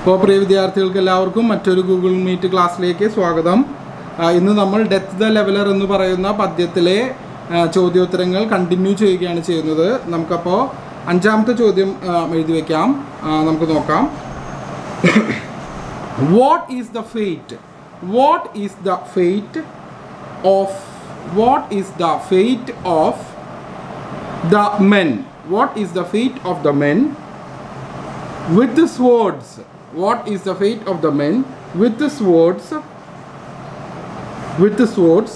അപ്പോൾ പ്രിയ വിദ്യാർത്ഥികൾക്ക് എല്ലാവർക്കും മറ്റൊരു ഗൂഗിൾ മീറ്റ് ക്ലാസ്സിലേക്ക് സ്വാഗതം ആ, ഇന്ന് നമ്മൾ ഡെത്ത് ദ ലെവലർ എന്ന് പറയുന്ന പദ്യത്തിലെ ആ, ചോദ്യോത്തരങ്ങൾ കണ്ടിന്യൂ ചെയ്യുകയാണ് ചെയ്യുന്നത് നമുക്കപ്പോൾ അഞ്ചാമത്തെ ചോദ്യം ആ, എഴുതി വയ്ക്കാം ആ, നമുക്ക് നോക്കാം what is the fate what is the fate of what is the fate of the men what is the fate of the men with the swords what is the fate of the men with the swords with the swords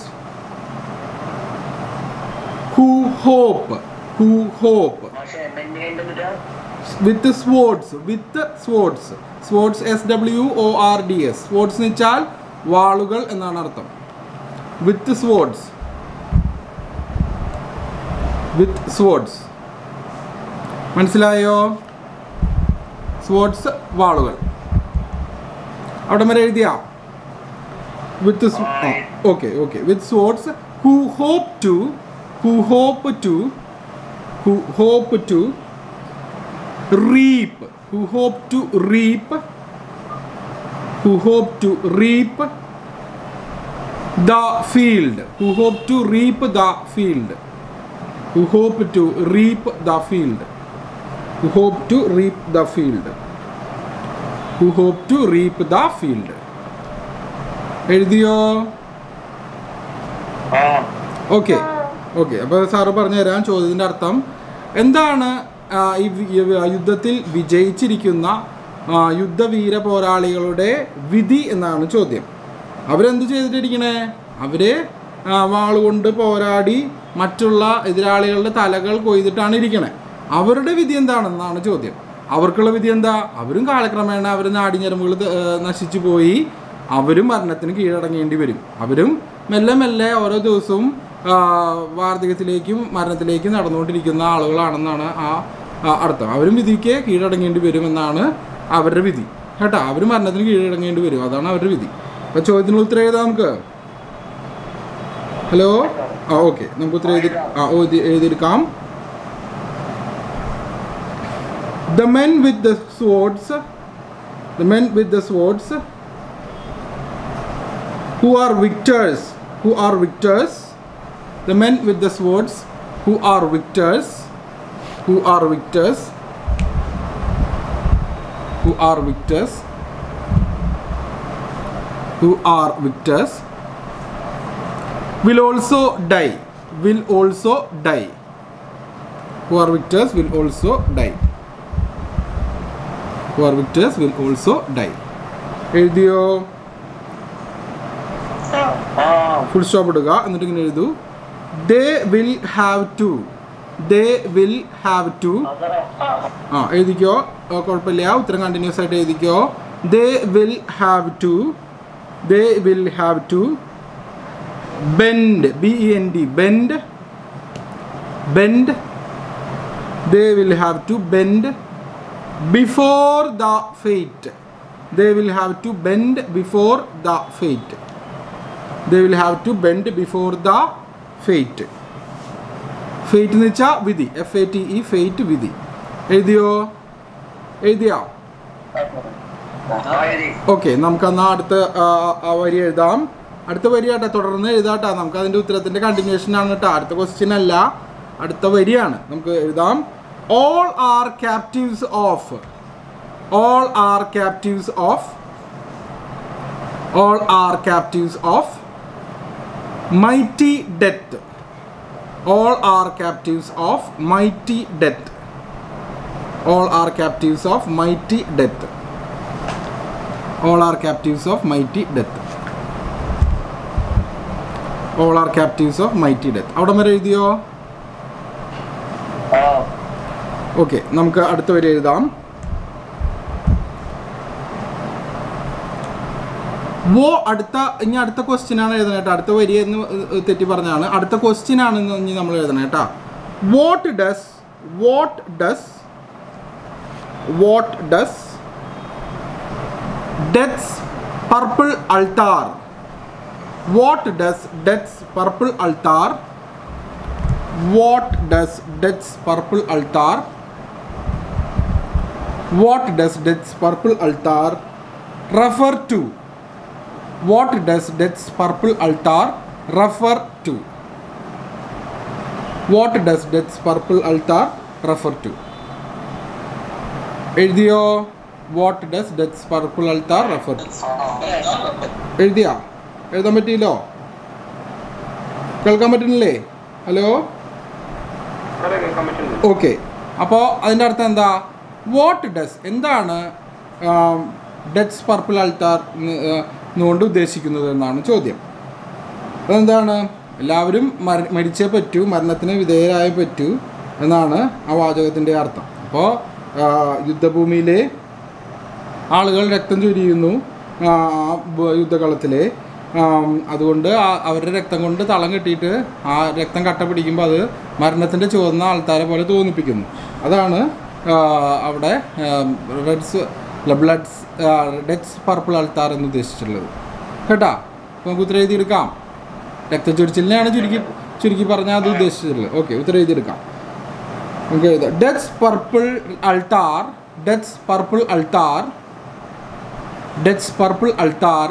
who hope who hope പക്ഷേ മെന്നുകേണ്ടതില്ല with the swords with the swords swords s w o r d s swords എന്ന് വെച്ചാൽ വാളുകൾ എന്നാണ് അർത്ഥം with the swords with swords മനസ്സിലായോ swords വാളുകൾ അവിടെ വരെ എഴുതിയാ with okay okay with swords who hope to who hope to who hope to reap who hope to reap who hope to reap the field who hope to reap the field who hope to reap the field who hope to reap the field who hope to reap the field എഴുതിയോ ആ okay okay അപ്പോൾ sir പറഞ്ഞു തരാം ചോദ്യത്തിൻ്റെ അർത്ഥം എന്താണ് ആ, ഈ വി- ഈ യുദ്ധത്തിൽ വിജയിച്ചിരിക്കുന്ന ആ, യുദ്ധവീര പോരാളികളുടെ വിധി എന്നാണ് ചോദ്യം അവരെന്ത് ചെയ്തിട്ടിരിക്കണേ അവര് ആ, വാളുകൊണ്ട് പോരാടി മറ്റുള്ള എതിരാളികളുടെ തലകൾ കൊയ്തിട്ടാണ് ഇരിക്കണേ അവരുടെ വിധി എന്താണെന്നാണ് ചോദ്യം അവർക്കുള്ള വിധി എന്താ അവരും കാലക്രമേണ അവർ നാടിഞ്ഞരമ്പുകൾ നശിച്ചു പോയി അവരും മരണത്തിന് കീഴടങ്ങേണ്ടി വരും അവരും മെല്ലെ മെല്ലെ ഓരോ ദിവസവും ആ, വാർദ്ധക്യത്തിലേക്കും മരണത്തിലേക്കും നടന്നുകൊണ്ടിരിക്കുന്ന ആളുകളാണെന്നാണ് ആ ആ അർത്ഥം അവരും വിധിക്ക് കീഴടങ്ങേണ്ടി വരുമെന്നാണ് അവരുടെ വിധി കേട്ടോ അവർ മരണത്തിന് കീഴടങ്ങേണ്ടി വരും അതാണ് അവരുടെ വിധി അപ്പോൾ ചോദ്യത്തിനുള്ള ഉത്തരം എഴുതാം നമുക്ക് ഹലോ ആ ഓക്കെ നമുക്ക് ഉത്തരം എഴുതി ആ എഴുതി എഴുതിയെടുക്കാം the men with the swords the men with the swords who are victors who are victors the men with the swords who are victors who are victors who are victors who are victors will also die will also die who are victors will also die who are victors will also die എഴുതിയോ ആ full stop ഇടുക എന്നിട്ട് ഇങ്ങനെ എഴുതൂ they will have to they will have to അതറ ആ എഴുതിക്കോ ആ, കുഴപ്പമില്ല ഉത്തരം കണ്ടിന്യൂസ് ആയിട്ട് എഴുതിക്കോ they will have to they will have to bend B E N D bend bend they will have to bend before the fate they will have to bend before the fate they will have to bend before the fate fate എന്ന് വെച്ചാൽ വിധി F A T E fate വിധി എഴുതിയോ എഴുതിയോ ആയിരി okay നമുക്ക് എന്നാൽ അടുത്ത ആ, ആ വരി എഴുതാം അടുത്ത വരി ആട്ടെ തുടർന്ന് എഴുതാട്ടാ നമുക്ക് അതിൻ്റെ ഉത്തരത്തിൻ്റെ കണ്ടിന്യൂഷൻ ആണ് കേട്ടോ അടുത്ത ക്വസ്റ്റ്യൻ അല്ല അടുത്ത വരിയാണ് നമുക്ക് എഴുതാം all are captives of all are captives of all are captives of mighty death all are captives of mighty death all are captives of mighty death all are captives of mighty death all are captives of mighty death അവിടെ വരെ എഴുതിയോ ആ okay നമുക്ക് അടുത്ത വരെ എഴുതാം വോ അടുത്ത ഇനി അടുത്ത ക്വസ്റ്റ്യൻ ആണ് എഴുതണം കേട്ടോ അടുത്ത വരി എന്ന് തെറ്റി പറഞ്ഞാണ് അടുത്ത ക്വസ്റ്റ്യൻ ആണ് ഇനി നമ്മൾ എഴുതണം കേട്ടോ what does what does what does death's purple altar what does death's purple altar what does death's purple altar what does death's purple altar refer to what does death's purple altar refer to what does death's purple altar refer to എഴുതിയോ what does death's purple altar refer to എഴുതിയാ എഴുതാൻ പറ്റിയില്ലോ കേൾക്കാൻ പറ്റുന്നില്ലേ hello okay അപ്പോൾ അതിൻ്റെ അർത്ഥം എന്താ വാട്ട് ഡസ് എന്താണ് ഡെറ്റ്സ് പർപ്പിൾ അൾട്ടാർ എന്നുകൊണ്ട് ഉദ്ദേശിക്കുന്നത് എന്നാണ് ചോദ്യം അതെന്താണ് എല്ലാവരും മര മരിച്ചേ പറ്റൂ മരണത്തിന് വിധേയരായേ പറ്റൂ എന്നാണ് ആ വാചകത്തിൻ്റെ അർത്ഥം അപ്പോൾ യുദ്ധഭൂമിയിൽ ആളുകൾ രക്തം ചൊരിയുന്നു ആ, ബ- യുദ്ധകളത്തിൽ അതുകൊണ്ട് ആ- അവരുടെ രക്തം കൊണ്ട് തളം കെട്ടിയിട്ട് ആ രക്തം കട്ട പിടിക്കുമ്പോൾ അത് മരണത്തിൻ്റെ ചുവന്ന ആൾക്കാരെ പോലെ തോന്നിപ്പിക്കുന്നു അതാണ് ആ, അവിടെ reds bloods death's purple altar എന്ന് ഉദ്ദേശിച്ചിട്ടുള്ളത് കേട്ടാ അപ്പോൾ നമുക്ക് ഉത്തരം എഴുതിയെടുക്കാം രക്തച്ചൊരിച്ചിലിനെയാണ് ചുരുക്കി ചുരുക്കി പറഞ്ഞാൽ അത് ഉദ്ദേശിച്ചിട്ടുള്ളത് ഓക്കെ ഉത്തരം എഴുതിയെടുക്കാം നമുക്ക് എഴുതാം death's purple altar death's purple altar death's purple altar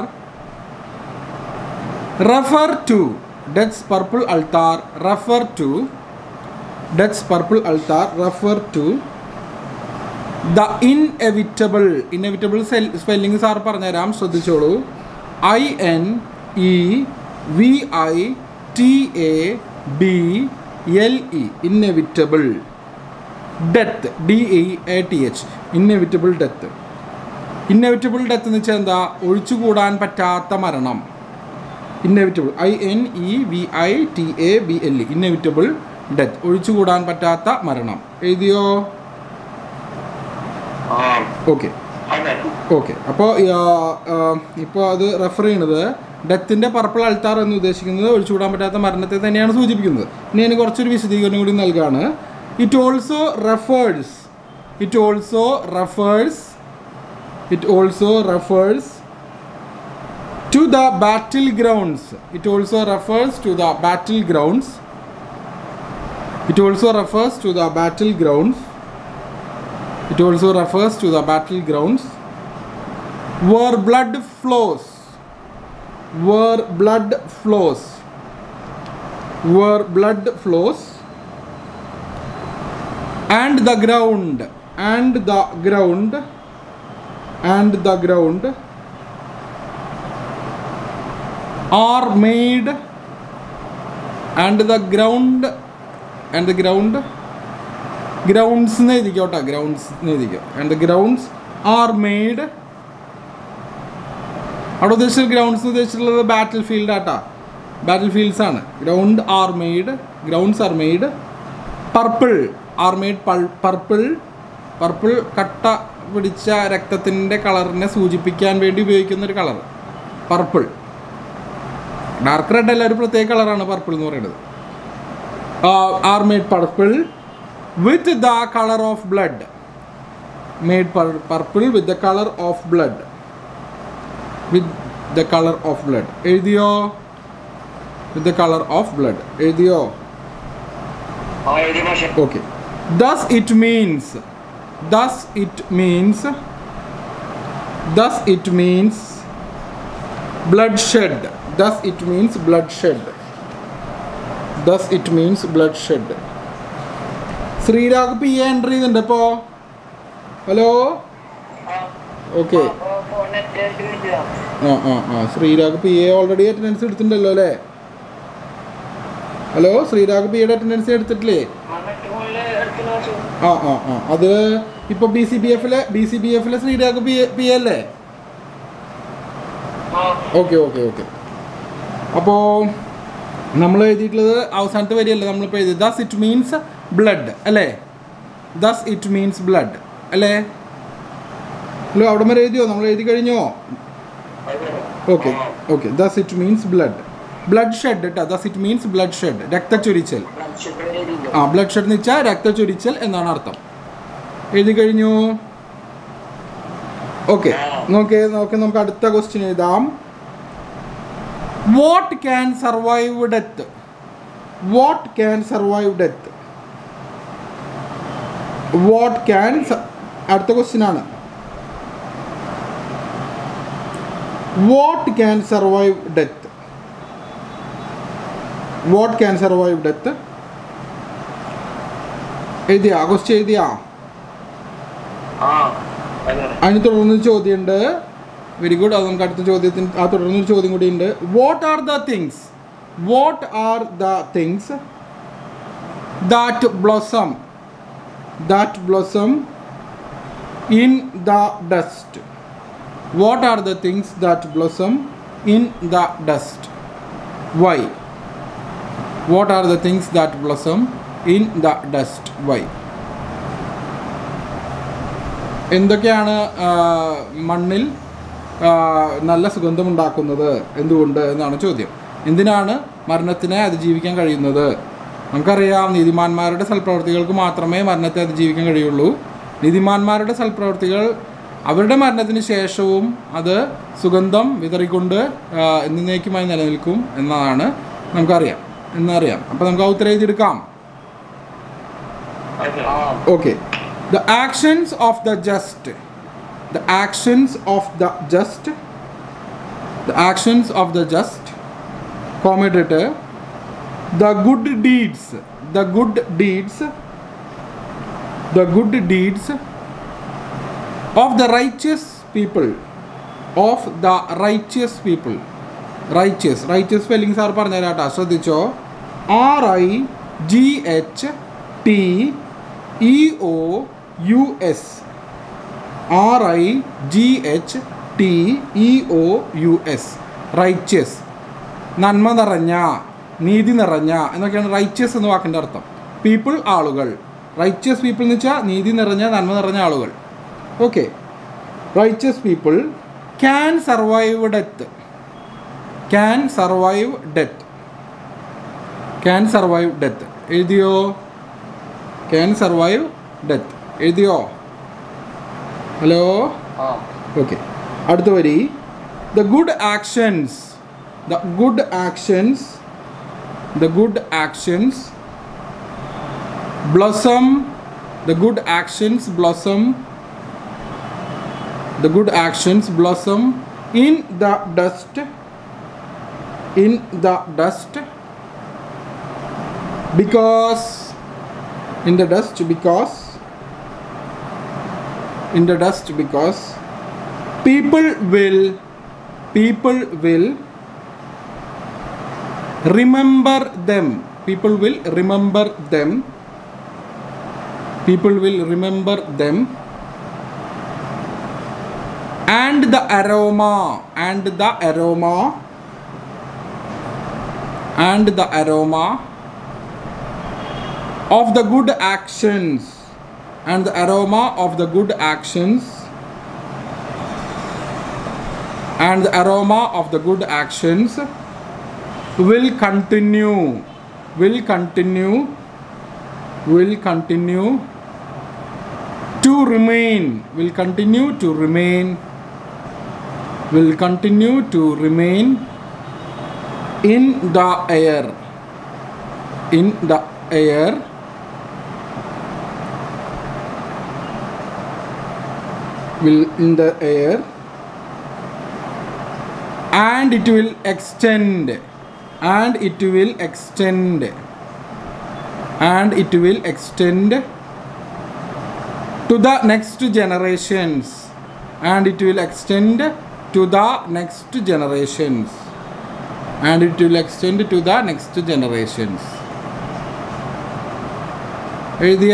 refer to death's purple altar refer to death's purple altar refer to the inevitable inevitable spelling sir പറഞ്ഞുതരാം ശ്രദ്ധിച്ചോളൂ I N E V I T A B L E inevitable death D E A T H inevitable death inevitable death എന്ന് വെച്ചാൽ എന്താ ഒഴിച്ചുകൂടാൻ പറ്റാത്ത മരണം inevitable I N E V I T A B L E inevitable death ഒഴിച്ചുകൂടാൻ പറ്റാത്ത മരണം എഴുതിയോ ഓക്കെ ഓക്കെ അപ്പോൾ ഇപ്പോൾ അത് റെഫർ ചെയ്യുന്നത് ഡെത്തിൻ്റെ പർപ്പിൾ അൾത്താർ എന്ന് ഉദ്ദേശിക്കുന്നത് ഒഴിച്ചുകൂടാൻ പറ്റാത്ത മരണത്തെ തന്നെയാണ് സൂചിപ്പിക്കുന്നത് ഇനി അതിന് കുറച്ചൊരു വിശദീകരണം കൂടി നൽകാണ് it also refers it also refers it also refers to the battlegrounds it also refers to the battlegrounds it also refers to the battlegrounds it also refers to the battlegrounds where blood flows where blood flows where blood flows and the ground and the ground and the ground are made and the ground and the ground grounds എന്ന് എഴുതിക്കോട്ടെ grounds എന്ന് എഴുതിക്കോ and the grounds are made അവിടെ ഉദ്ദേശിച്ച grounds ഉദ്ദേശിച്ചിട്ടുള്ളത് battlefield ആട്ടാ battlefields ആണ് ground are made grounds are made purple are made purple purple കട്ട പിടിച്ച രക്തത്തിൻ്റെ കളറിനെ സൂചിപ്പിക്കാൻ വേണ്ടി ഉപയോഗിക്കുന്ന ഒരു കളർ പർപ്പിൾ ഡാർക്ക് റെഡ് അല്ല ഒരു പ്രത്യേക കളറാണ് പർപ്പിൾ എന്ന് പറയുന്നത് are made purple with the colour of blood made purple with the colour of blood with the colour of blood എഴുതിയോ with the colour of blood എഴുതിയോ okay thus it means thus it means thus it means bloodshed thus it means bloodshed thus it means bloodshed Sreerag P A enter ചെയ്തിട്ടുണ്ട് ഇപ്പോൾ hello okay ആ ആ ആ Sreerag P A already attendance എടുത്തിട്ടുണ്ടല്ലോ അല്ലേ hello Sreerag P എയുടെ attendance എടുത്തിട്ടില്ലേ ആ ആ ആ അത് ഇപ്പോൾ ബി സി ബി എഫിലെ ബി സി ബി എഫിലെ ശ്രീരാഗ് പി പി അല്ലേ ഓക്കെ ഓക്കെ ഓക്കെ അപ്പോൾ നമ്മൾ എഴുതിയിട്ടുള്ളത് അവസാനത്തെ വരിയല്ല നമ്മളിപ്പോൾ എഴുതി ദസ് ഇറ്റ് മീൻസ് ബ്ലഡ് അല്ലേ ദസ് ഇറ്റ് മീൻസ് ബ്ലഡ് അല്ലേ ഹലോ അവിടെ വരെ എഴുതിയോ നമ്മൾ എഴുതി കഴിഞ്ഞോ okay okay thus it means blood bloodshed കേട്ടോ thus it means bloodshed രക്തച്ചൊരിച്ചൽ ആ ബ്ലഡ് ഷെഡ് എന്ന് വെച്ചാൽ രക്തച്ചൊരിച്ചൽ എന്നാണ് അർത്ഥം എഴുതി കഴിഞ്ഞു ഓക്കെ നോക്കി നോക്കി നമുക്ക് അടുത്ത ക്വസ്റ്റ്യൻ എഴുതാം what can survive death what can survive death what can അടുത്ത ക്വസ്റ്റ്യൻ ആണ് what can survive death what can survive death എഴുതിയാ ക്വസ്റ്റ്യൻ എഴുതിയാ ആ അതെ അതിന് തുടർന്ന് ചോദ്യമുണ്ട് വെരി ഗുഡ് അത് നമുക്ക് അടുത്ത ചോദ്യത്തിന് ആ തുടർന്നൊരു ചോദ്യം കൂടി ഉണ്ട് what are the things what are the things that blossom that blossom in the dust what are the things that blossom in the dust why what are the things that blossom in the dust why എന്തൊക്കെയാണ് ആ, മണ്ണിൽ ആ, നല്ല സുഗന്ധമുണ്ടാക്കുന്നത് എന്തുകൊണ്ട് എന്നാണ് ചോദ്യം എന്തിനാണ് മരണത്തിനെ അതിജീവിക്കാൻ കഴിയുന്നത് നമുക്കറിയാം നീതിമാന്മാരുടെ സൽപ്രവർത്തികൾക്ക് മാത്രമേ മരണത്തെ അതിജീവിക്കാൻ കഴിയുള്ളൂ നീതിമാന്മാരുടെ സൽപ്രവർത്തികൾ അവരുടെ മരണത്തിന് ശേഷവും അത് സുഗന്ധം വിതറിക്കൊണ്ട് ആ, എന്നേക്കുമായി നിലനിൽക്കും എന്നതാണ് നമുക്കറിയാം എന്നറിയാം അപ്പോൾ നമുക്ക് ആ ഉത്തരം എഴുതിയെടുക്കാം ഓക്കെ ആ Okay. The actions of the just. The actions of the just. The actions of the just. Commentator. The good deeds. The good deeds. The good deeds of the righteous people. Of the righteous people. Righteous righteous spelling sir പറഞ്ഞുതരാട്ടാ ശ്രദ്ധിച്ചോ R I G H T E O U S R I G H T E O U S righteous നന്മ നിറഞ്ഞ നീതി നിറഞ്ഞ എന്നൊക്കെയാണ് righteous എന്ന വാക്കിൻ്റെ അർത്ഥം പീപ്പിൾ ആളുകൾ റൈറ്റ്യസ് പീപ്പിൾ എന്ന് വെച്ചാൽ നീതി നിറഞ്ഞ നന്മ നിറഞ്ഞ ആളുകൾ okay righteous people can survive death can survive death can survive death എഴുതിയോ ക്യാൻ സർവൈവ് ഡെത്ത് എഴുതിയോ ഹലോ ആ ഓക്കെ അടുത്ത വരി the good actions the good actions the good actions blossom the good actions blossom the good actions blossom in the dust in the dust because in the dust because in the dust because people will people will remember them people will remember them people will remember them and the aroma and the aroma and the aroma of the good actions and the aroma of the good actions and the aroma of the good actions will continue will continue will continue to remain will continue to remain will continue to remain in the air in the air will in the air and it will extend and it will extend and it will extend to the next generations and it will extend to the next generations and it will extend to the next generations എഴുതിയ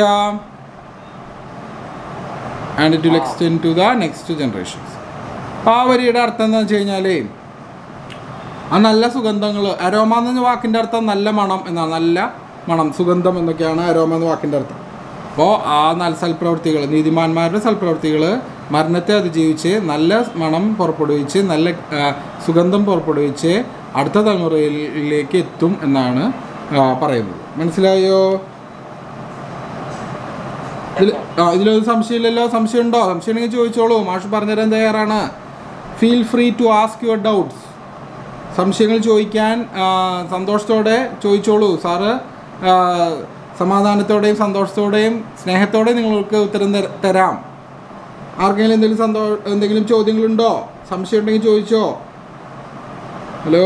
and it will extend to the next generations അപ്പോൾ ആ വരിയുടെ അർത്ഥം എന്താ വെച്ച് കഴിഞ്ഞാൽ ആ നല്ല സുഗന്ധങ്ങൾ അരോമ എന്ന വാക്കിൻ്റെ അർത്ഥം നല്ല മണം എന്നാണ് നല്ല മണം സുഗന്ധം എന്നൊക്കെയാണ് അരോമ എന്ന വാക്കിൻ്റെ അർത്ഥം അപ്പോൾ ആ നല്ല സൽപ്രവൃത്തികൾ നീതിമാന്മാരുടെ സൽപ്രവൃത്തികൾ മരണത്തെ അതിജീവിച്ച് നല്ല മണം പുറപ്പെടുവിച്ച് നല്ല ആ, സുഗന്ധം പുറപ്പെടുവിച്ച് അടുത്ത തലമുറയിലേക്ക് എത്തും എന്നാണ് ആ, പറയുന്നത് മനസ്സിലായോ ഇതിൽ ആ ഇതിലൊരു സംശയമില്ലല്ലോ സംശയമുണ്ടോ സംശയം ഉണ്ടെങ്കിൽ ചോദിച്ചോളൂ മാഷ് പറഞ്ഞുതരാൻ തയ്യാറാണ് feel free to ask your doubts സംശയങ്ങൾ ചോദിക്കാൻ ആ, സന്തോഷത്തോടെ ചോദിച്ചോളൂ സാറ് ആ, സമാധാനത്തോടെയും സന്തോഷത്തോടെയും സ്നേഹത്തോടെയും നിങ്ങൾക്ക് ഉത്തരം തര- തരാം ആർക്കെങ്കിലും എന്തെങ്കിലും സന്തോ എന്തെങ്കിലും ചോദ്യങ്ങളുണ്ടോ സംശയം ഉണ്ടെങ്കിൽ ചോദിച്ചോ ഹലോ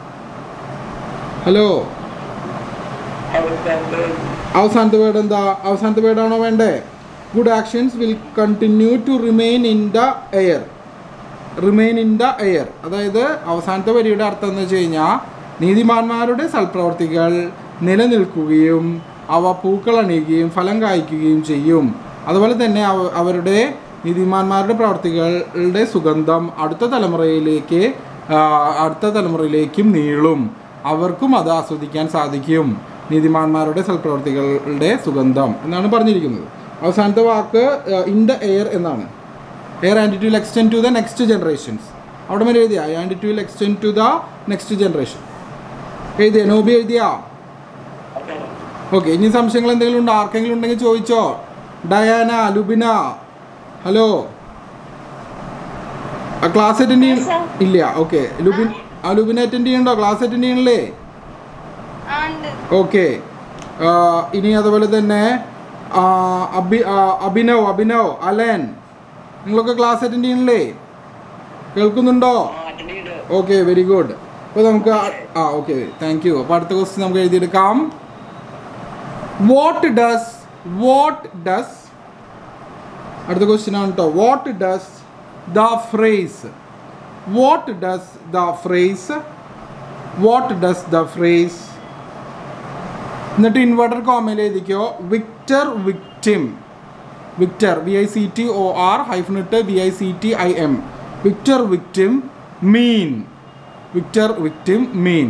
ഹലോ അവസാനത്തെ അവസാനത്തെ വേർഡ് എന്താ അവസാനത്തെ വേർഡാണോ വേണ്ടേ good actions will continue to remain in the air remain in the air അതായത് അവസാനത്തെ വരിയുടെ അർത്ഥം എന്ന് വെച്ച് കഴിഞ്ഞാൽ നീതിമാന്മാരുടെ സൽപ്രവർത്തികൾ നിലനിൽക്കുകയും അവ പൂക്കൾ അണിയുകയും ഫലം കായ്ക്കുകയും ചെയ്യും അതുപോലെ തന്നെ അവ- അവരുടെ നീതിമാന്മാരുടെ പ്രവർത്തികളുടെ സുഗന്ധം അടുത്ത തലമുറയിലേക്ക് ആ, അടുത്ത തലമുറയിലേക്കും നീളും അവർക്കും അത് ആസ്വദിക്കാൻ സാധിക്കും നീതിമാന്മാരുടെ സൽപ്രവർത്തികളുടെ സുഗന്ധം എന്നാണ് പറഞ്ഞിരിക്കുന്നത് അവസാനത്തെ വാക്ക് ഇൻ ദ എയർ എന്നാണ് air and it will extend to the next generations അവിടെ വരെ എഴുതിയ and it will extend to the next generation എഴുതിയ നോബി എഴുതിയാ അവസാനം ഓക്കെ ഇനി സംശയങ്ങൾ എന്തെങ്കിലും ഉണ്ടോ ആർക്കെങ്കിലും ഉണ്ടെങ്കിൽ ചോദിച്ചോ ഡയാന ലുബിന ഹലോ ആ ക്ലാസ് അറ്റൻഡ് ചെയ്യ ഇല്ല ഓക്കെ ലുബിൻ ആ ലുബിന അറ്റൻഡ് ചെയ്യണ്ടോ ക്ലാസ് അറ്റൻഡ് ചെയ്യണല്ലേ ആ ഉണ്ട് ഓക്കെ ഇനി അതുപോലെ തന്നെ ആ, അബി ആ, അഭിനവ് അഭിനവ് അലൻ നിങ്ങളൊക്കെ ക്ലാസ് അറ്റൻഡ് ചെയ്യണല്ലേ കേൾക്കുന്നുണ്ടോ ആ അറ്റൻഡ് ചെയ്തിട്ട് ഓക്കെ വെരി ഗുഡ് അപ്പോൾ നമുക്ക് ആ- ആ ഓക്കെ താങ്ക് യു അപ്പോൾ അടുത്ത ക്വസ്റ്റ്യൻ നമുക്ക് എഴുതിയെടുക്കാം വാട്ട് ഡസ് വാട്ട് ഡസ് അടുത്ത ക്വസ്റ്റ്യൻ ആണ് കേട്ടോ what does the phrase what does the phrase what does the phrase എന്നിട്ട് ഇൻവെർട്ടർ കോമയിൽ എഴുതിക്കോ victor victim victor V I C T O R hyphen ഇട്ട് V I C T I M victor victim mean victor victim mean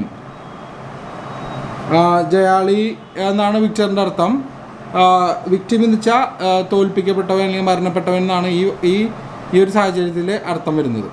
ജയാളി എന്നാണ് വിക്ടറിൻ്റെ അർത്ഥം victim എന്ന് വെച്ചാൽ തോൽപ്പിക്കപ്പെട്ടവൻ അല്ലെങ്കിൽ മരണപ്പെട്ടവൻ എന്നാണ് ഈ ഈ ഈ ഒരു സാഹചര്യത്തിൽ അർത്ഥം വരുന്നത്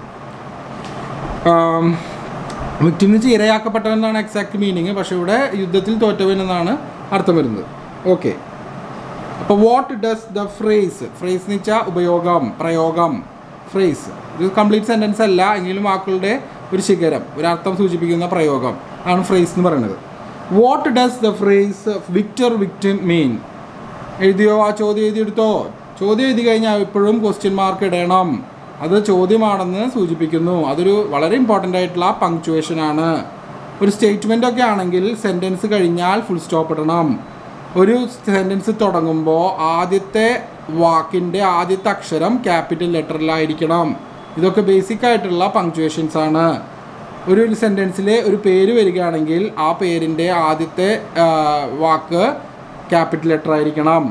വിക്ടിം എന്ന് വെച്ചാൽ ഇരയാക്കപ്പെട്ടവൻ എന്നാണ് എക്സാക്ട് മീനിങ് പക്ഷേ ഇവിടെ യുദ്ധത്തിൽ തോറ്റവൻ എന്നാണ് അർത്ഥം വരുന്നത് ഓക്കെ അപ്പോൾ what does the phrase phrase എന്ന് വെച്ചാൽ ഉപയോഗം പ്രയോഗം ഫ്രേസ് ഇത് കംപ്ലീറ്റ് സെൻറ്റൻസ് അല്ല എങ്കിലും വാക്കുകളുടെ ഒരു ശിഖരം ഒരു അർത്ഥം സൂചിപ്പിക്കുന്ന പ്രയോഗം ആണ് ഫ്രേസ് എന്ന് പറയുന്നത് what does the phrase victor victim mean എഴുതിയോ ആ ചോദ്യം എഴുതിയെടുത്തോ ചോദ്യം എഴുതി കഴിഞ്ഞാൽ എപ്പോഴും ക്വസ്റ്റ്യൻ മാർക്ക് ഇടണം അത് ചോദ്യമാണെന്ന് സൂചിപ്പിക്കുന്നു അതൊരു വളരെ ഇമ്പോർട്ടൻ്റ് ആയിട്ടുള്ള പങ്ക്ച്വേഷൻ ആണ് ഒരു സ്റ്റേറ്റ്മെൻ്റ് ഒക്കെ ആണെങ്കിൽ സെൻറ്റൻസ് കഴിഞ്ഞാൽ ഫുൾ സ്റ്റോപ്പ് ഇടണം ഒരു സെൻറ്റൻസ് തുടങ്ങുമ്പോൾ ആദ്യത്തെ വാക്കിൻ്റെ ആദ്യത്തെ അക്ഷരം ക്യാപിറ്റൽ ലെറ്ററിലായിരിക്കണം ഇതൊക്കെ ബേസിക് ആയിട്ടുള്ള പങ്ക്ച്വേഷൻസ് ആണ് ഒരു സെൻറ്റൻസിൽ ഒരു പേര് വരികയാണെങ്കിൽ ആ പേരിൻ്റെ ആദ്യത്തെ ആ, വാക്ക് ക്യാപിറ്റൽ ലെറ്റർ ആയിരിക്കണം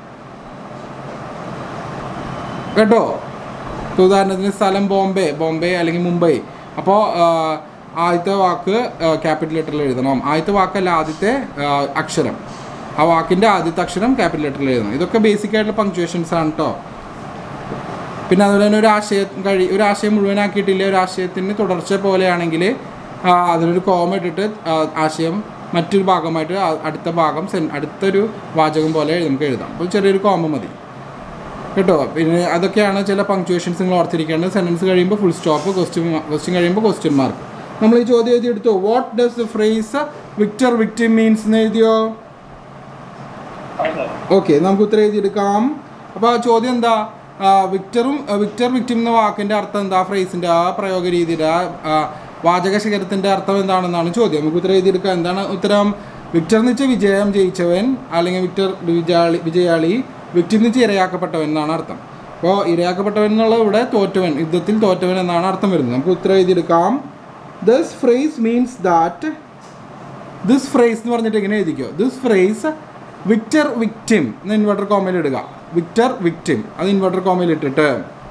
കേട്ടോ ഇപ്പൊ ഉദാഹരണത്തിന് സ്ഥലം ബോംബെ ബോംബെ അല്ലെങ്കിൽ മുംബൈ അപ്പോൾ ആദ്യത്തെ വാക്ക് ക്യാപിറ്റൽ ലെറ്ററിൽ എഴുതണം ആദ്യത്തെ വാക്കല്ല ആദ്യത്തെ ആ, അക്ഷരം ആ വാക്കിൻ്റെ ആദ്യത്തെ അക്ഷരം ക്യാപിറ്റൽ ലെറ്ററിൽ എഴുതണം ഇതൊക്കെ ബേസിക് ആയിട്ടുള്ള പങ്ക്ച്വേഷൻസ് ആണ് കേട്ടോ പിന്നെ അതുപോലെ തന്നെ ഒരു ആശയം കഴി ഒരു ആശയം മുഴുവനാക്കിയിട്ടില്ല ഒരു ആശയത്തിന് തുടർച്ച പോലെയാണെങ്കിൽ ആ, അതിനൊരു കോമ ഇട്ടിട്ട് ആ, ആശയം മറ്റൊരു ഭാഗമായിട്ട് ആ- അടുത്ത ഭാഗം സെൻ അടുത്തൊരു വാചകം പോലെ നമുക്ക് എഴുതാം അപ്പോൾ ചെറിയൊരു കോമ മതി കേട്ടോ പിന്നെ അതൊക്കെയാണ് ചില പങ്ക്ച്വേഷൻസ് നിങ്ങൾ ഓർത്തിരിക്കേണ്ടത് സെൻറ്റൻസ് കഴിയുമ്പോൾ ഫുൾ സ്റ്റോപ്പ് ക്വസ്റ്റ്യൻ ക്വസ്റ്റ്യൻ കഴിയുമ്പോൾ ക്വസ്റ്റ്യൻ മാർക്ക് നമ്മൾ ഈ ചോദ്യം എഴുതി എടുത്തു what does the phrase victor victim means എന്ന് എഴുതിയോ അവസാനം ഓക്കെ നമുക്ക് ഉത്തരം എഴുതിയെടുക്കാം അപ്പോൾ ആ ചോദ്യം എന്താ ആ, വിക്ടറും ആ, വിക്ടർ വിക്ടിം എന്ന വാക്കിൻ്റെ അർത്ഥം എന്താ ഫ്രേസിൻ്റെ ആ പ്രയോഗ രീതിയുടെ ആ ആ, വാചക ശേഖരത്തിൻ്റെ അർത്ഥം എന്താണെന്നാണ് ചോദ്യം നമുക്ക് ഉത്തരം എഴുതിയെടുക്കാം എന്താണ് ഉത്തരം വിക്ടർ എന്ന് വെച്ചാൽ വിജയം ജയിച്ചവൻ അല്ലെങ്കിൽ വിക്ടർ വിജയാളി വിജയാളി വിക്ടിം എന്ന് വെച്ചാൽ ഇരയാക്കപ്പെട്ടവൻ എന്നാണ് അർത്ഥം അപ്പോൾ ഇരയാക്കപ്പെട്ടവൻ എന്നുള്ള ഇവിടെ തോറ്റവൻ യുദ്ധത്തിൽ തോറ്റവൻ എന്നാണ് അർത്ഥം വരുന്നത് നമുക്ക് ഉത്തരം എഴുതിയെടുക്കാം thus phrase means that this phrase എന്ന് പറഞ്ഞിട്ട് എങ്ങനെ എഴുതിക്കോ ദിസ് ഫ്രേസ് വിക്ടർ വിക്ടിം എന്ന് ഇൻവെർട്ടർ കോമയിൽ ഇടുക വിക്ടർ വിക്ടിം അത് ഇൻവെർട്ടർ കോമയിൽ ഇട്ടിട്ട്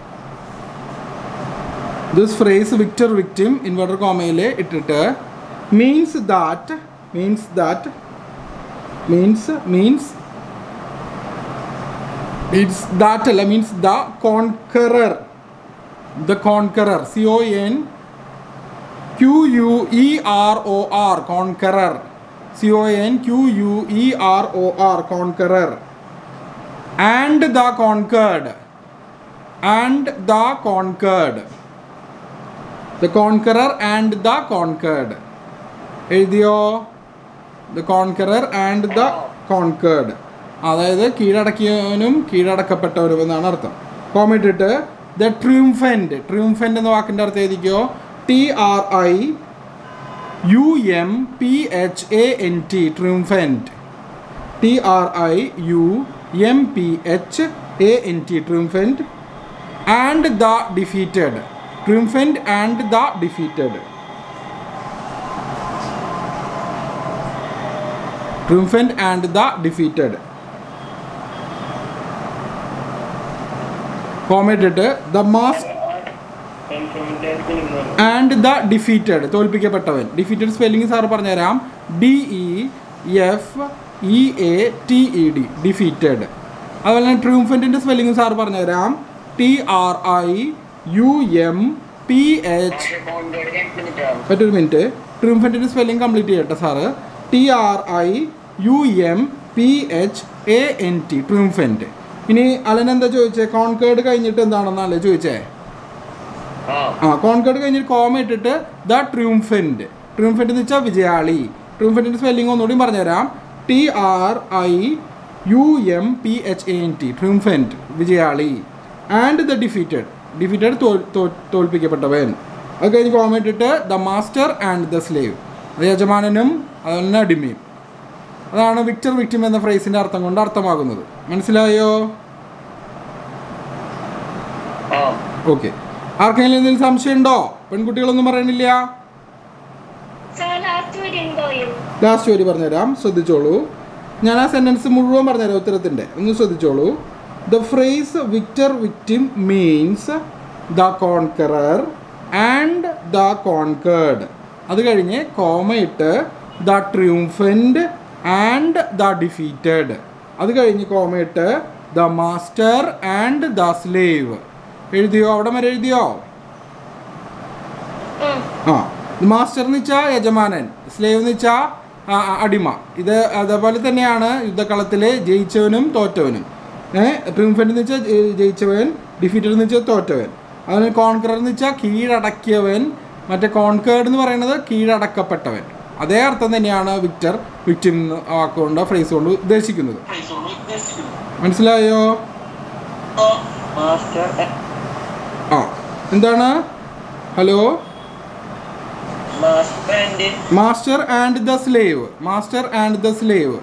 this phrase victor victim inverted കോമയിൽ ഇട്ടിട്ട് means that means that means means means that അല്ല means the conqueror the conqueror C O N Q U E R O R conqueror C O N Q U E R O R conqueror and the conquered and the conquered the conqueror and the conquered എഴുതിയോ the conqueror and the conquered അതായത് കീഴടക്കിയവനും കീഴടക്കപ്പെട്ടവരും എന്നാണ് അർത്ഥം കോമിട്ടിട്ട് the triumphant triumphant എന്ന വാക്കിൻ്റെ അർത്ഥം എഴുതിക്കോ T R I U M P H A N T triumphant T R I U M P H A N T triumphant and the defeated triumphant and the defeated triumphant and the defeated കോമേറ്റിട്ട് the master and the defeated തോൽപ്പിക്കപ്പെട്ടവൻ defeated spelling sir പറഞ്ഞുതരാം D E F E A T E D defeated അതുപോലെ തന്നെ ട്രൂംഫൻറ്റിൻ്റെ spelling sir പറഞ്ഞുതരാം T R I U M P H മറ്റൊരു minute ട്രൂംഫൻറ്റിൻ്റെ spelling complete ചെയ്യട്ടെ sir T R I U M P H A N T triumphant ഇനി Alan എന്താ ചോദിച്ചേ കോൺകേർഡ് കഴിഞ്ഞിട്ട് എന്താണെന്നല്ലേ ചോദിച്ചേ ആ ആ കോൺകേർഡ് കഴിഞ്ഞിട്ട് കോമ ഇട്ടിട്ട് ദ ട്രിംഫൻറ്റ് ട്രിംഫൻറ്റ് എന്ന് വെച്ചാൽ വിജയാളി ട്രിംഫൻറ്റിൻ്റെ സ്പെല്ലിംഗ് ഒന്നുകൂടി പറഞ്ഞുതരാം T R I U M P H A N T triumphant വിജയാളി ആൻഡ് ദ ഡിഫീറ്റഡ് ഡിഫീറ്റഡ് തോൽപ്പിക്കപ്പെട്ടവൻ അത് കഴിഞ്ഞ് കോമ ഇട്ടിട്ട് the master and the slave അത് യജമാനനും അതുപോലെ തന്നെ അടിമയും അതാണ് വിക്ടർ വിക്ടിം എന്ന ഫ്രേസിൻ്റെ അർത്ഥം കൊണ്ട് അർത്ഥമാകുന്നത് മനസ്സിലായോ ആ ഓക്കെ ആർക്കെങ്കിലും എന്തെങ്കിലും സംശയമുണ്ടോ പെൺകുട്ടികളൊന്നും പറയണില്ല സർ ലാസ്റ്റ് വരെ ഉണ്ടോയും ലാസ്റ്റ് വരി പറഞ്ഞുതരാം ശ്രദ്ധിച്ചോളൂ ഞാൻ ആ സെൻറ്റൻസ് മുഴുവൻ പറഞ്ഞുതരാം ഉത്തരത്തിൻ്റെ ഒന്ന് ശ്രദ്ധിച്ചോളൂ the phrase victor victim means the conqueror and the conquered അത് കഴിഞ്ഞ് കോമയിട്ട് the triumphant and the defeated അത് കഴിഞ്ഞ് കോമയിട്ട് the master and the slave എഴുതിയോ അവിടെ വരെ എഴുതിയോ ആ മാസ്റ്റർ എന്ന് വെച്ചാൽ യജമാനൻ സ്ലേവ് എന്ന് വെച്ചാൽ അടിമ ഇത് അതേപോലെ തന്നെയാണ് യുദ്ധക്കളത്തിൽ ജയിച്ചവനും തോറ്റവനും ഏഹ് ട്രിംഫൻ്റ് എന്ന് വെച്ചാൽ ജയിച്ചവൻ ഡിഫീറ്റഡ് എന്ന് വെച്ചാൽ തോറ്റവൻ അതിന് കോൺകറർ എന്ന് വെച്ചാൽ കീഴടക്കിയവൻ മറ്റേ കോൺകേർഡ് എന്ന് പറയുന്നത് കീഴടക്കപ്പെട്ടവൻ അതേ അർത്ഥം തന്നെയാണ് വിക്ടർ വിക്ടിം വാക്കുകൊണ്ട് ഫ്രേസ് കൊണ്ട് ഉദ്ദേശിക്കുന്നത് മനസ്സിലായോ മാസ്റ്റർ ആ എന്താണ് hello master and master and the slave master and the slave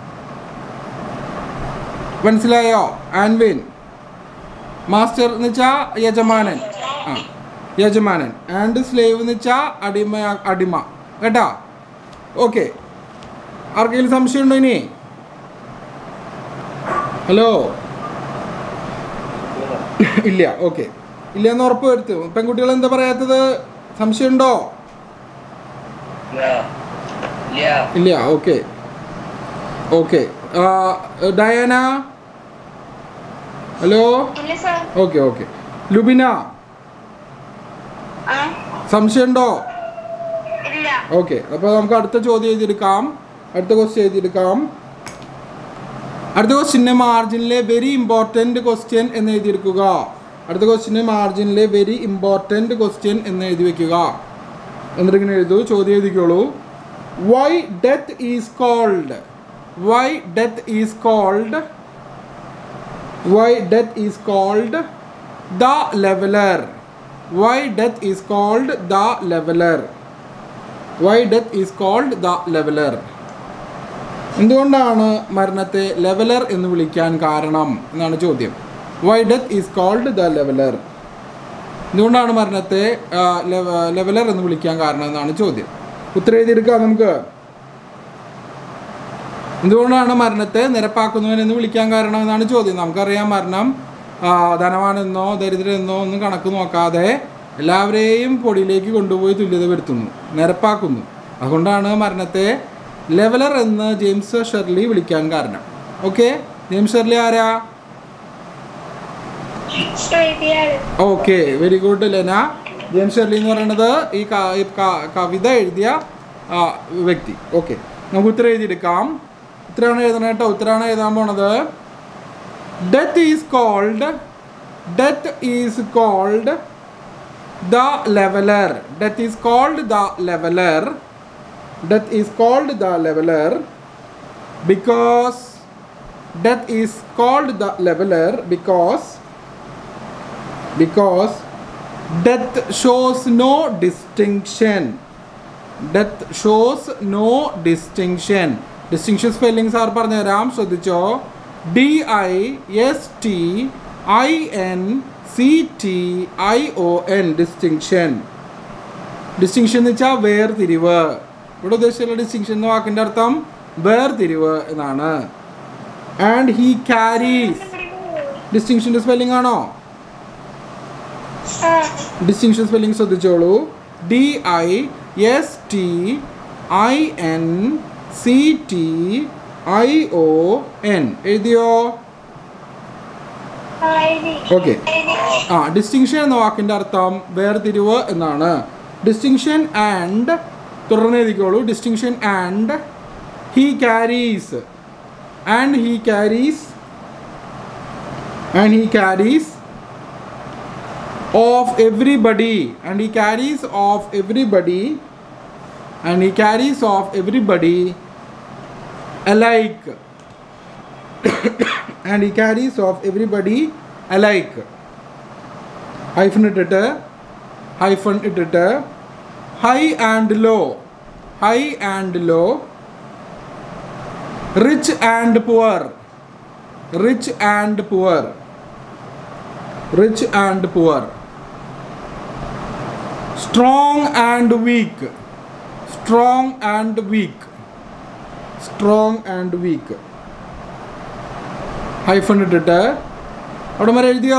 മനസ്സിലായോ ആൻവിൻ മാസ്റ്റർ എന്ന് വെച്ചാൽ യജമാനൻ ആ യജമാനൻ ആൻഡ് സ്ലേവ് എന്ന് വെച്ചാൽ അടിമ അടിമ കേട്ടാ ഓക്കെ ആർക്കെങ്കിലും സംശയമുണ്ടോ ഇനി ഹലോ ഇല്ല ഓക്കെ ഇല്ല എന്ന് ഉറപ്പ് വരുത്തും പെൺകുട്ടികൾ എന്താ പറയാത്തത് സംശയമുണ്ടോ യാ ഇല്ല ഓക്കെ ഓക്കെ ഡയാന ഹലോ ഇല്ല സർ ഓക്കെ ഓക്കെ ലുബിന ആ സംശയമുണ്ടോ ഇല്ല ഓക്കെ അപ്പോൾ നമുക്ക് അടുത്ത ചോദ്യം എഴുതിയെടുക്കാം അടുത്ത ക്വസ്റ്റ്യൻ എഴുതിയെടുക്കാം അടുത്ത ക്വസ്റ്റ്യന് മാർജിനിലെ വെരി ഇമ്പോർട്ടൻറ്റ് ക്വസ്റ്റ്യൻ എന്ന് എഴുതിയെടുക്കുക അടുത്ത ക്വസ്റ്റ്യന് മാർജിനിലെ വെരി ഇമ്പോർട്ടൻറ്റ് ക്വസ്റ്റ്യൻ എന്ന് എഴുതി വെക്കുക എന്നിട്ടിങ്ങനെ എഴുതൂ ചോദ്യം എഴുതിക്കോളൂ why death is called why death is called why death is called the leveler why death is called the leveler why death is called the leveler എന്തുകൊണ്ടാണ് മരണത്തെ ലെവലർ എന്ന് വിളിക്കാൻ കാരണം എന്നാണ് ചോദ്യം why death is called the leveller എന്തുകൊണ്ടാണ് മരണത്തെ leveller എന്ന് വിളിക്കാൻ കാരണം എന്നാണ് ചോദ്യം ഉത്തരം എഴുതിയെടുക്കാം നമുക്ക് എന്തുകൊണ്ടാണ് മരണത്തെ നിരപ്പാക്കുന്നവൻ എന്ന് വിളിക്കാൻ കാരണം എന്നാണ് ചോദ്യം നമുക്കറിയാം മരണം ആ, ധനവാനെന്നോ ദരിദ്രനെന്നോ ഒന്നും കണക്ക് നോക്കാതെ എല്ലാവരെയും പൊടിയിലേക്ക് കൊണ്ടുപോയി തുല്യത വരുത്തുന്നു നിരപ്പാക്കുന്നു അതുകൊണ്ടാണ് മരണത്തെ ലെവലർ എന്ന് ജെയിംസ് ഷെർലി വിളിക്കാൻ കാരണം ഓക്കെ ജെയിംസ് ഷെർലി ആരാ എഴുതിയാള് okay very good Lena James Shirley എന്ന് പറയുന്നത് ഈ ക- ഈ ക- കവിത എഴുതിയ ആ, വ്യക്തി ഓക്കെ നമുക്ക് ഉത്തരം എഴുതിയെടുക്കാം ഉത്തരമാണ് എഴുതണം കേട്ടോ ഉത്തരമാണ് എഴുതാൻ പോണത് death is called death is called the leveller death is called the leveller death is called the leveller because death is called the leveller because because death shows no distinction death shows no distinction distinction spelling sir പറഞ്ഞുതരാം ശ്രദ്ധിച്ചോ D I S T I N C T I O N distinction distinction എന്ന് വെച്ചാൽ വേർതിരിവ് ഇവിടെ ഉദ്ദേശിച്ചുള്ള distinction എന്ന വാക്കിൻ്റെ അർത്ഥം വേർതിരിവ് എന്നാണ് ആൻഡ് ഹീ ക്യാരീസ് ഡിസ്റ്റിങ്ഷൻ്റെ സ്പെല്ലിംഗ് ആണോ ആ ഡിസ്റ്റിങ്ഷൻ സ്പെല്ലിംഗ് ശ്രദ്ധിച്ചോളൂ D I S T I N C T I O N എഴുതിയോ ആ എഴുതി ഓക്കെ ആ ഡിസ്റ്റിങ്ഷൻ എന്ന വാക്കിൻ്റെ അർത്ഥം വേർതിരിവ് എന്നാണ് ഡിസ്റ്റിങ്ഷൻ ആൻഡ് തുടർന്ന് എഴുതിക്കോളൂ distinction and he carries and he carries and he carries of everybody and he carries of everybody and he carries of everybody alike and he carries of everybody alike hyphen ഇട്ടിട്ട് hyphen ഇട്ടിട്ട് high and low high and low rich and poor rich and poor rich and poor strong and weak strong and weak strong and weak hyphen ഇട്ടിട്ട് അവിടെ വരെ എഴുതിയോ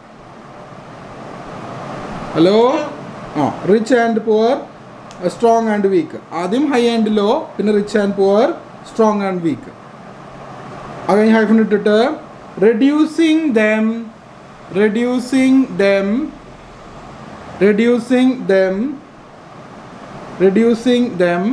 hello ആ rich and poor strong and weak ആദ്യം high and low പിന്നെ rich and poor strong and weak അത് കഴിഞ്ഞ് hyphen ഇട്ടിട്ട് reducing them reducing them reducing them reducing them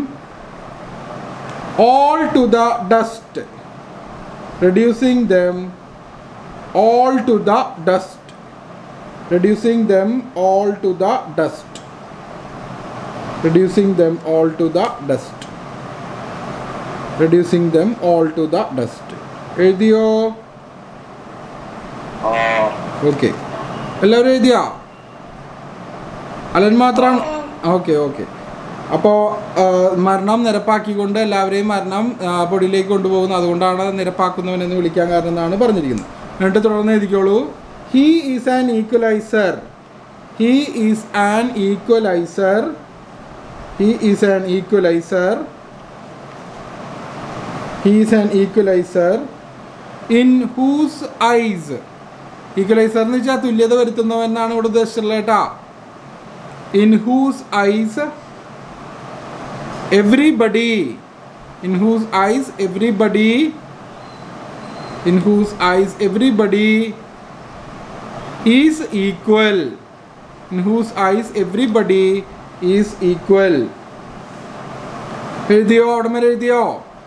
all to the dust reducing them all to the dust reducing them all to the dust reducing them all to the dust reducing them all to the dust എഴുതിയോ ആ okay എല്ലാവരും എഴുതിയാ Alan മാത്രമാണ് okay okay അപ്പോൾ മരണം നിരപ്പാക്കിക്കൊണ്ട് എല്ലാവരെയും മരണം ആ, പൊടിയിലേക്ക് കൊണ്ടുപോകുന്നു അതുകൊണ്ടാണ് നിരപ്പാക്കുന്നവൻ എന്ന് വിളിക്കാൻ കാരണം എന്നാണ് പറഞ്ഞിരിക്കുന്നത് എന്നിട്ട് തുടർന്ന് എഴുതിക്കോളൂ he is an equaliser he is an equaliser he is an equaliser he is an equaliser in whose eyes equaliser എന്ന് വെച്ചാൽ തുല്യത വരുത്തുന്നവൻ എന്നാണ് ഇവിടെ ഉദ്ദേശിച്ചിട്ടുള്ളത് കേട്ടാ in whose eyes everybody in whose eyes everybody in whose eyes everybody is equal in whose eyes everybody is equal എഴുതിയോ അവിടെ മേലെ എഴുതിയോ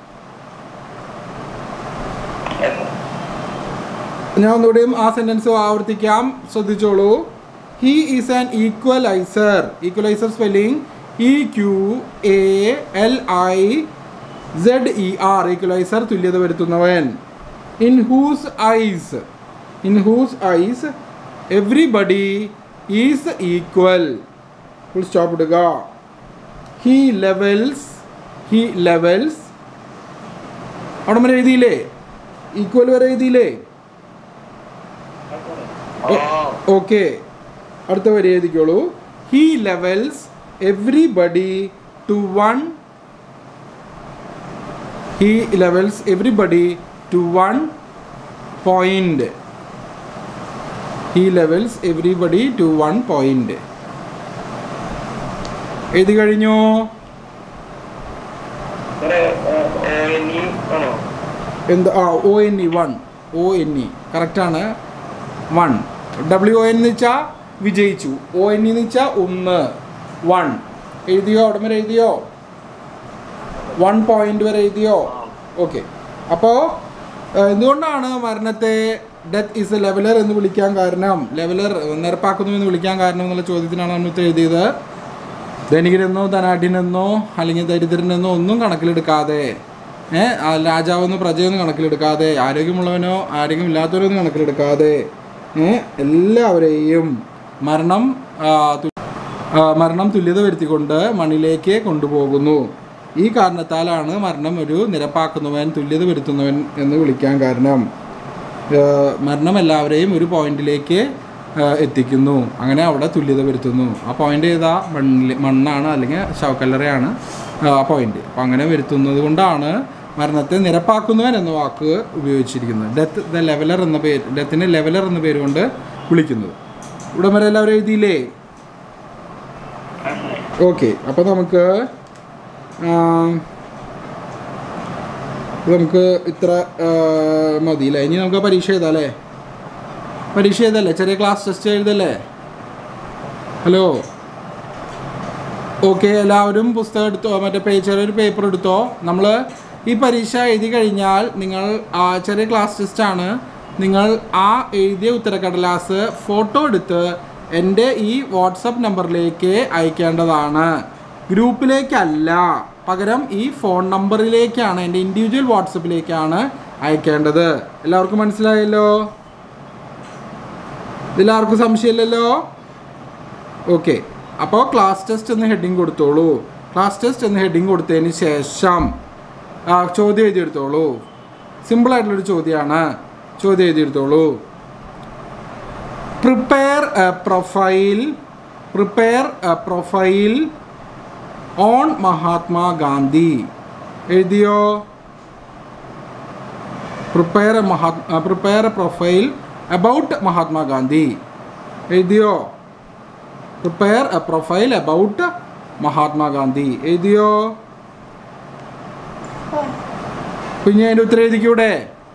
ഞാൻ ഒന്നുകൂടിയും ആ സെൻറ്റൻസ് ആവർത്തിക്കാം ശ്രദ്ധിച്ചോളൂ he is an equaliser equaliser spelling E Q A L I Z E R equaliser തുല്യത വരുത്തുന്നവൻ in whose eyes in whose eyes everybody is equal full stop ഇടുക ഹി ലെവൽസ് ഹി ലെവൽസ് അവിടെ വരെ എഴുതിയില്ലേ equal വരെ എഴുതിയില്ലേ ആ okay അടുത്ത വരി എഴുതിക്കോളൂ he levels everybody to one he levels everybody to one point he levels everybody to one point എഴുതി കഴിഞ്ഞോ സാറേ ഓ ഓ എൻ ഇ ആണോ എന്ത് ആ O N E one O N E കറക്റ്റാണ് വൺ ഡബ്ല്യു ഒ എൻ എന്ന് വെച്ചാൽ വിജയിച്ചു ഒ എൻ ഇ എന്ന് വെച്ചാൽ ഒന്ന് വൺ എഴുതിയോ അവിടെ വരെ എഴുതിയോ വൺ പോയിന്റ് വരെ എഴുതിയോ ഓക്കെ അപ്പോൾ എന്തുകൊണ്ടാണ് മരണത്തെ ഡെത്ത് ഈസ് എ ലെവലർ എന്ന് വിളിക്കാൻ കാരണം ലെവലർ നിരപ്പാക്കുന്നു എന്ന് വിളിക്കാൻ കാരണം എന്നുള്ള ചോദ്യത്തിനാണ് നമ്മൾ ഇത് എഴുതിയത് ധനികനെന്നോ ധനാഢ്യനെന്നോ അല്ലെങ്കിൽ ദരിദ്രനെന്നോ ഒന്നും കണക്കിലെടുക്കാതെ ഏ ആ രാജാവെന്നോ പ്രജയൊന്നും കണക്കിലെടുക്കാതെ ആരോഗ്യമുള്ളവനോ ആരോഗ്യമില്ലാത്തവരൊന്നും കണക്കിലെടുക്കാതെ ഏ, എല്ലാവരെയും മരണം ആ, തു- ആ, മരണം തുല്യത വരുത്തിക്കൊണ്ട് മണ്ണിലേക്ക് കൊണ്ടുപോകുന്നു ഈ കാരണത്താലാണ് മരണം ഒരു നിരപ്പാക്കുന്നവൻ തുല്യത വരുത്തുന്നവൻ എന്ന് വിളിക്കാൻ കാരണം ആ, മരണം എല്ലാവരെയും ഒരു പോയിന്റിലേക്ക് ആ, എത്തിക്കുന്നു അങ്ങനെ അവിടെ തുല്യത വരുത്തുന്നു ആ പോയിന്റ് ഏതാ മണ്ണിൽ മണ്ണാണ് അല്ലെങ്കിൽ ശവക്കല്ലറയാണ് ആ പോയിന്റ് അപ്പം അങ്ങനെ വരുത്തുന്നത് കൊണ്ടാണ് മരണത്തെ നിരപ്പാക്കുന്നവൻ എന്ന വാക്ക് ഉപയോഗിച്ചിരിക്കുന്നത് ഡെത്ത് ദ ലെവലർ എന്ന പേര് ഡെത്തിനെ ലെവലർ എന്ന പേര് കൊണ്ട് വിളിക്കുന്നത് ഇവിടെ വരെ എല്ലാവരും എഴുതിയില്ലേ ഓക്കെ അപ്പോൾ നമുക്ക് ആ, ഇത് നമുക്ക് ഇത്ര ആ, മതിയില്ലേ ഇനി നമുക്ക് പരീക്ഷ എഴുതാം അല്ലേ പരീക്ഷ എഴുതല്ലേ ചെറിയ ക്ലാസ് ടെസ്റ്റ് എഴുതല്ലേ ഹലോ ഓക്കെ എല്ലാവരും പുസ്തകം എടുത്തോ മറ്റേ പേ ചെറിയൊരു പേപ്പർ എടുത്തോ നമ്മൾ ഈ പരീക്ഷ എഴുതി കഴിഞ്ഞാൽ നിങ്ങൾ ആ ചെറിയ ക്ലാസ് ടെസ്റ്റാണ് നിങ്ങൾ ആ എഴുതിയ ഉത്തരക്കടലാസ് ഫോട്ടോ എടുത്ത് എൻ്റെ ഈ വാട്സപ്പ് നമ്പറിലേക്ക് അയക്കേണ്ടതാണ് ഗ്രൂപ്പിലേക്കല്ല പകരം ഈ ഫോൺ നമ്പറിലേക്കാണ് എൻ്റെ ഇൻഡിവിജ്വൽ വാട്സപ്പിലേക്കാണ് അയക്കേണ്ടത് എല്ലാവർക്കും മനസ്സിലായല്ലോ ഇതിലാർക്കും സംശയമില്ലല്ലോ ഓക്കെ അപ്പോൾ ക്ലാസ് ടെസ്റ്റ് എന്ന് ഹെഡിങ് കൊടുത്തോളൂ ക്ലാസ് ടെസ്റ്റ് എന്ന് ഹെഡിങ് കൊടുത്തതിന് ശേഷം ആ, ചോദ്യം എഴുതിയെടുത്തോളൂ സിമ്പിളായിട്ടുള്ളൊരു ചോദ്യമാണ് ചോദ്യം എഴുതിയെടുത്തോളൂ prepare a profile prepare a profile on Mahatma Gandhi എഴുതിയോ prepare a Mahatma prepare a profile about Mahatma Gandhi എഴുതിയോ prepare a profile about Mahatma Gandhi എഴുതിയോ പിന്നെ അതിൻ്റെ ഉത്തരം എഴുതിക്കൂടെ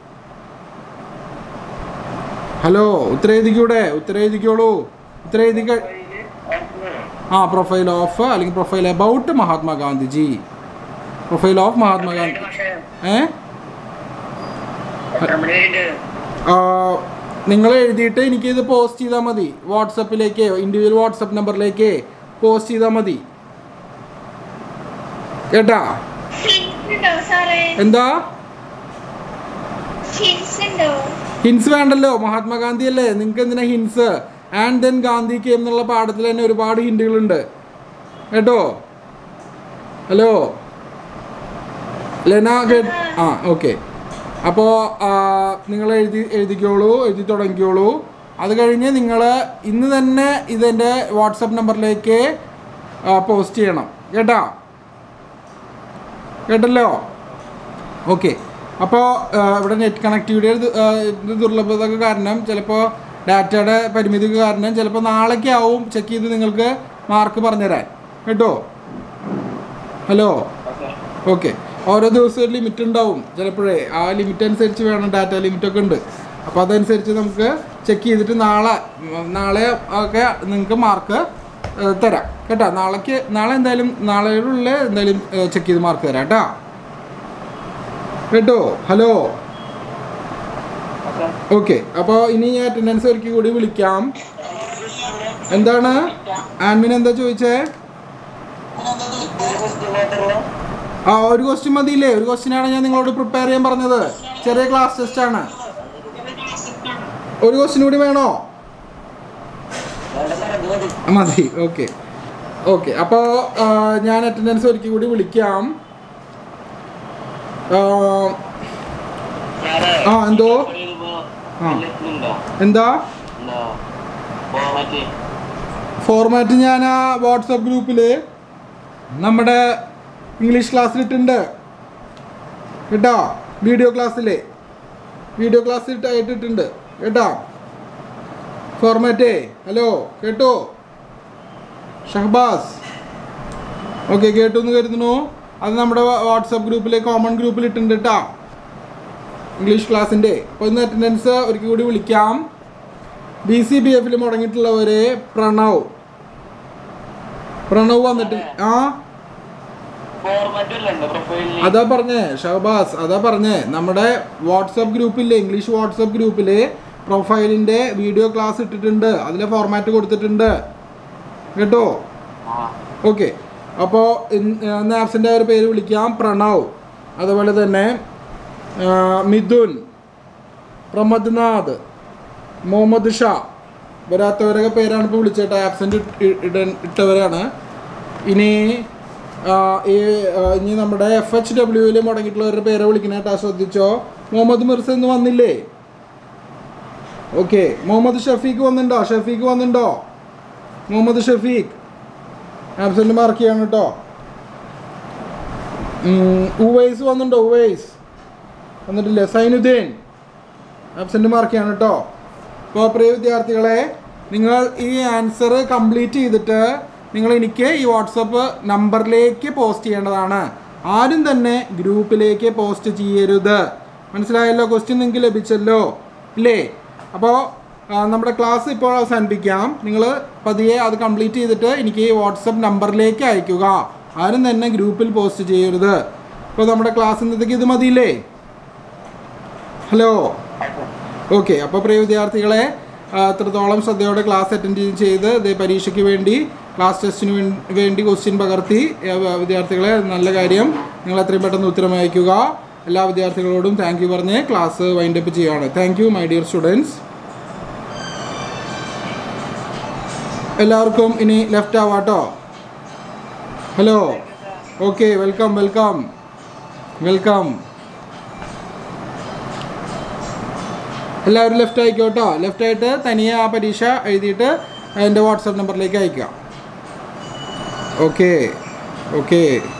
ഹലോ ഉത്തരം എഴുതിക്കൂടെ ഉത്തരം എഴുതിക്കോളൂ ഉത്തരം എഴുതി കഴി- ആ പ്രൊഫൈൽ ഓഫ് അല്ലെങ്കിൽ profile about Mahatma Gandhiji profile of Mahatma Gandhi ഏ നിങ്ങൾ എഴുതിയിട്ട് എനിക്കിത് പോസ്റ്റ് ചെയ്താൽ മതി വാട്സപ്പിലേക്ക് ഇൻഡിവിജ്വൽ വാട്സപ്പ് നമ്പറിലേക്ക് പോസ്റ്റ് ചെയ്താൽ മതി കേട്ടാ ഹിൻസ് ഉണ്ടോ സാറേ എന്താ ഹിൻസ് ഉണ്ടോ ഹിൻസ് വേണ്ടല്ലോ മഹാത്മാഗാന്ധി അല്ലേ നിങ്ങൾക്ക് എന്തിനാ ഹിൻസ് ആൻഡ് ദെൻ ഗാന്ധി കെയും എന്നുള്ള പാഠത്തിൽ തന്നെ ഒരുപാട് ഹിൻഡുകളുണ്ട് കേട്ടോ ഹലോ ലെന കേട്ട് ആ ഓക്കെ അപ്പോൾ നിങ്ങൾ എഴുതി എഴുതിക്കോളൂ എഴുതി തുടങ്ങിക്കോളൂ അത് കഴിഞ്ഞ് നിങ്ങൾ ഇന്ന് തന്നെ ഇതെൻ്റെ വാട്സപ്പ് നമ്പറിലേക്ക് പോസ്റ്റ് ചെയ്യണം കേട്ടാ കേട്ടല്ലോ ഓക്കെ അപ്പോൾ ഇവിടെ നെറ്റ് കണക്ടിവിറ്റിയുടെ ദുർലഭത കാരണം ചിലപ്പോൾ ഡാറ്റയുടെ പരിമിതി കാരണം ചിലപ്പോൾ നാളേക്ക് ആവും ചെക്ക് ചെയ്ത് നിങ്ങൾക്ക് മാർക്ക് പറഞ്ഞുതരാൻ കേട്ടോ ഹലോ ഓക്കെ ഓരോ ദിവസവും ഒരു ലിമിറ്റ് ഉണ്ടാവും ചിലപ്പോഴേ ആ ലിമിറ്റ് അനുസരിച്ച് വേണം ഡാറ്റ ലിമിറ്റൊക്കെ ഉണ്ട് അപ്പോൾ അതനുസരിച്ച് നമുക്ക് ചെക്ക് ചെയ്തിട്ട് നാളെ ഉം, നാളെ ഒക്കെ നിങ്ങൾക്ക് മാർക്ക് തരാം കേട്ടോ നാളേക്ക് നാളെ എന്തായാലും നാളെയുള്ള എന്തായാലും ചെക്ക് ചെയ്ത് മാർക്ക് തരാം കേട്ടോ കേട്ടോ ഹലോ ഓക്കെ അപ്പോൾ ഇനി ഞാൻ അറ്റൻഡൻസ് ഒരിക്കൽ കൂടി വിളിക്കാം എന്താണ് ആൻമിൻ എന്താ ചോദിച്ചേ ആ ഒരു ക്വസ്റ്റ്യൻ മതിയില്ലേ ഒരു ക്വസ്റ്റ്യൻ ആണ് ഞാൻ നിങ്ങളോട് പ്രിപ്പയർ ചെയ്യാൻ പറഞ്ഞത് ചെറിയ ക്ലാസ് ടെസ്റ്റ് ആണ് ഒരു ക്വസ്റ്റ്യൻ കൂടി വേണോ മതി ഓക്കെ ഓക്കെ അപ്പോൾ ഞാൻ അറ്റൻഡൻസ് ഒരിക്കൽ കൂടി വിളിക്കാം ആ, ആ, എന്തോ? ആ. എന്താ ഫോർമാറ്റ് ഞാൻ ആ വാട്സപ്പ് ഗ്രൂപ്പിൽ നമ്മുടെ ഇംഗ്ലീഷ് ക്ലാസ്സിലിട്ടുണ്ട് കേട്ടോ വീഡിയോ ക്ലാസ്സിൽ വീഡിയോ ക്ലാസ്സിൽ ഇട്ടിട്ടുണ്ട് കേട്ടോ ഫോർമാറ്റേ ഹലോ കേട്ടോ ഷഹബാസ് ഓക്കെ കേട്ടു എന്ന് കരുതുന്നു അത് നമ്മുടെ വാട്സപ്പ് ഗ്രൂപ്പിൽ കോമൺ ഗ്രൂപ്പിൽ ഇട്ടുണ്ട് കേട്ടോ ഇംഗ്ലീഷ് ക്ലാസ്സിൻ്റെ അപ്പോൾ ഇന്ന് അറ്റൻഡൻസ് ഒരിക്കൽ കൂടി വിളിക്കാം ബി സി ബി എഫിൽ മുടങ്ങിയിട്ടുള്ളവരെ പ്രണവ് പ്രണവ് വന്നിട്ട് ആ അതാ പറഞ്ഞേ ഷഹബാസ് അതാ പറഞ്ഞേ നമ്മുടെ വാട്സപ്പ് ഗ്രൂപ്പില്ലേ ഇംഗ്ലീഷ് വാട്സപ്പ് ഗ്രൂപ്പിൽ പ്രൊഫൈലിൻ്റെ വീഡിയോ ക്ലാസ് ഇട്ടിട്ടുണ്ട് അതിലെ ഫോർമാറ്റ് കൊടുത്തിട്ടുണ്ട് കേട്ടോ ഓക്കെ അപ്പോൾ ഇന്ന് ആപ്സിൻ്റെ ഒരു പേര് വിളിക്കാം പ്രണവ് അതുപോലെ തന്നെ ആ, മിഥുൻ പ്രമദ്നാഥ് മുഹമ്മദ് ഷാ വരാത്തവരൊക്കെ പേരാണ് ഇപ്പോൾ വിളിച്ചിട്ട് ആബ്സെൻ്റ് ഇട്ടവരാണ് ഇനി ആ, ഈ ആ, ഇനി നമ്മുടെ എഫ് എച്ച് ഡബ്ല്യുവിൽ മുടങ്ങിയിട്ടുള്ളവരുടെ പേരെ വിളിക്കണേട്ടാ ശ്രദ്ധിച്ചോ മുഹമ്മദ് മിർസ ഇന്ന് വന്നില്ലേ ഓക്കെ മുഹമ്മദ് ഷഫീഖ് വന്നിട്ടുണ്ടോ ഷഫീഖ് വന്നിട്ടുണ്ടോ മുഹമ്മദ് ഷഫീഖ് ആബ്സെൻ്റ് മാർക്ക് ചെയ്യാണ് കേട്ടോ ഉം, ഉവൈസ് വന്നിട്ടുണ്ടോ ഉവൈസ് വന്നിട്ടില്ലേ സൈനുദ്ദീൻ ആബ്സെൻ്റ് മാർക്ക് ചെയ്യാണ് കേട്ടോ അപ്പോൾ പ്രിയ വിദ്യാർത്ഥികളെ നിങ്ങൾ ഈ ആൻസർ കംപ്ലീറ്റ് ചെയ്തിട്ട് നിങ്ങൾ എനിക്ക് ഈ വാട്സപ്പ് നമ്പറിലേക്ക് പോസ്റ്റ് ചെയ്യേണ്ടതാണ് ആരും തന്നെ ഗ്രൂപ്പിലേക്ക് പോസ്റ്റ് ചെയ്യരുത് മനസ്സിലായല്ലോ ക്വസ്റ്റ്യൻ നിങ്ങൾക്ക് ലഭിച്ചല്ലോ ഇല്ലേ അപ്പോൾ നമ്മുടെ ക്ലാസ് ഇപ്പോൾ അവസാനിപ്പിക്കാം നിങ്ങൾ പതിയെ അത് കംപ്ലീറ്റ് ചെയ്തിട്ട് എനിക്ക് ഈ വാട്സപ്പ് നമ്പറിലേക്ക് അയക്കുക ആരും തന്നെ ഗ്രൂപ്പിൽ പോസ്റ്റ് ചെയ്യരുത് അപ്പോൾ നമ്മുടെ ക്ലാസ് ഇന്നത്തേക്ക് ഇത് മതിയില്ലേ ഹലോ ഓക്കെ അപ്പോൾ പ്രിയ വിദ്യാർത്ഥികളെ ആ, അത്രത്തോളം ശ്രദ്ധയോടെ ക്ലാസ് അറ്റൻഡ് ചെയ്ത് ഇത് പരീക്ഷയ്ക്ക് വേണ്ടി ക്ലാസ് ടെസ്റ്റിന് വേണ്ടി വേണ്ടി ക്വസ്റ്റ്യൻ പകർത്തി ആ, വിദ്യാർത്ഥികളെ നല്ല കാര്യം നിങ്ങൾ എത്രയും പെട്ടെന്ന് ഉത്തരം അയക്കുക എല്ലാ വിദ്യാർത്ഥികളോടും താങ്ക് യു പറഞ്ഞ് ക്ലാസ് വൈൻഡ് അപ്പ് ചെയ്യുകയാണ് thank you my dear students എല്ലാവർക്കും ഇനി ലെഫ്റ്റ് ആവാട്ടോ hello okay welcome welcome welcome എല്ലാവരും ലെഫ്റ്റ് അയക്കും കേട്ടോ ലെഫ്റ്റ് ആയിട്ട് തനിയെ ആ പരീക്ഷ എഴുതിയിട്ട് എൻ്റെ വാട്സപ്പ് നമ്പറിലേക്ക് അയക്കുക ഓക്കെ ഓക്കെ